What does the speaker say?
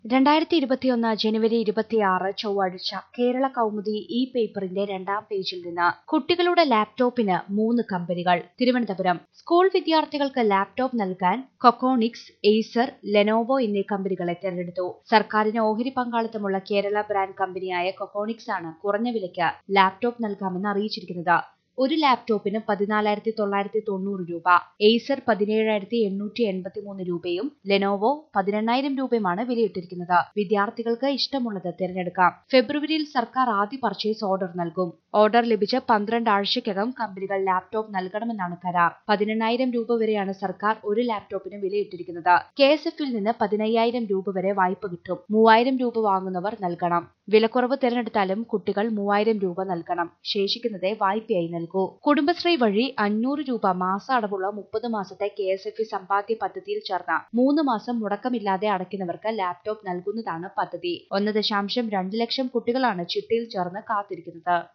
രണ്ടായിരത്തി ഇരുപത്തിയൊന്ന് ജനുവരി ഇരുപത്തിയാറ് ചൊവ്വാഴ്ച കേരള കൗമുദി ഇ പേപ്പറിന്റെ രണ്ടാം പേജിൽ നിന്ന് കുട്ടികളുടെ ലാപ്ടോപ്പിന് മൂന്ന് കമ്പനികൾ തിരുവനന്തപുരം സ്കൂൾ വിദ്യാർത്ഥികൾക്ക് ലാപ്ടോപ്പ് നൽകാൻ കൊക്കോണിക്സ് എയ്സർ ലെനോവോ എന്നീ കമ്പനികളെ തെരഞ്ഞെടുത്തു സർക്കാരിന് ഓഹരി പങ്കാളിത്തമുള്ള കേരള ബ്രാൻഡ് കമ്പനിയായ കൊക്കോണിക്സ് ആണ് കുറഞ്ഞ വിലയ്ക്ക് ലാപ്ടോപ്പ് നൽകാമെന്ന് അറിയിച്ചിരിക്കുന്നത് ഒരു ലാപ്ടോപ്പിന് പതിനാലായിരത്തി തൊള്ളായിരത്തി തൊണ്ണൂറ് രൂപ എയ്സർ പതിനേഴായിരത്തി എണ്ണൂറ്റി എൺപത്തി മൂന്ന് രൂപയും ലെനോവോ പതിനെണ്ണായിരം രൂപയുമാണ് വിലയിട്ടിരിക്കുന്നത് വിദ്യാർത്ഥികൾക്ക് ഇഷ്ടമുള്ളത് തിരഞ്ഞെടുക്കാം ഫെബ്രുവരിയിൽ സർക്കാർ ആദ്യ പർച്ചേസ് ഓർഡർ നൽകും ഓർഡർ ലഭിച്ച പന്ത്രണ്ട് ആഴ്ചയ്ക്കകം കമ്പനികൾ ലാപ്ടോപ്പ് നൽകണമെന്നാണ് കരാർ പതിനെണ്ണായിരം രൂപ വരെയാണ് സർക്കാർ ഒരു ലാപ്ടോപ്പിന് വിലയിട്ടിരിക്കുന്നത് കെ എസ് എഫിൽ നിന്ന് പതിനയ്യായിരം രൂപ വരെ വായ്പ കിട്ടും മൂവായിരം രൂപ വാങ്ങുന്നവർ നൽകണം വിലക്കുറവ് തിരഞ്ഞെടുത്താലും കുട്ടികൾ മൂവായിരം രൂപ നൽകണം ശേഷിക്കുന്നത് വായ്പയായി നൽകൂ കുടുംബശ്രീ വഴി അഞ്ഞൂറ് രൂപ മാസ അടവുള്ള മുപ്പത് മാസത്തെ കെ എസ് എഫ് സമ്പാദ്യ പദ്ധതിയിൽ ചേർന്ന മൂന്ന് മാസം മുടക്കമില്ലാതെ അടയ്ക്കുന്നവർക്ക് ലാപ്ടോപ്പ് നൽകുന്നതാണ് പദ്ധതി ഒന്ന് ദശാംശം രണ്ട് ലക്ഷം കുട്ടികളാണ് ചിട്ടയിൽ ചേർന്ന് കാത്തിരിക്കുന്നത്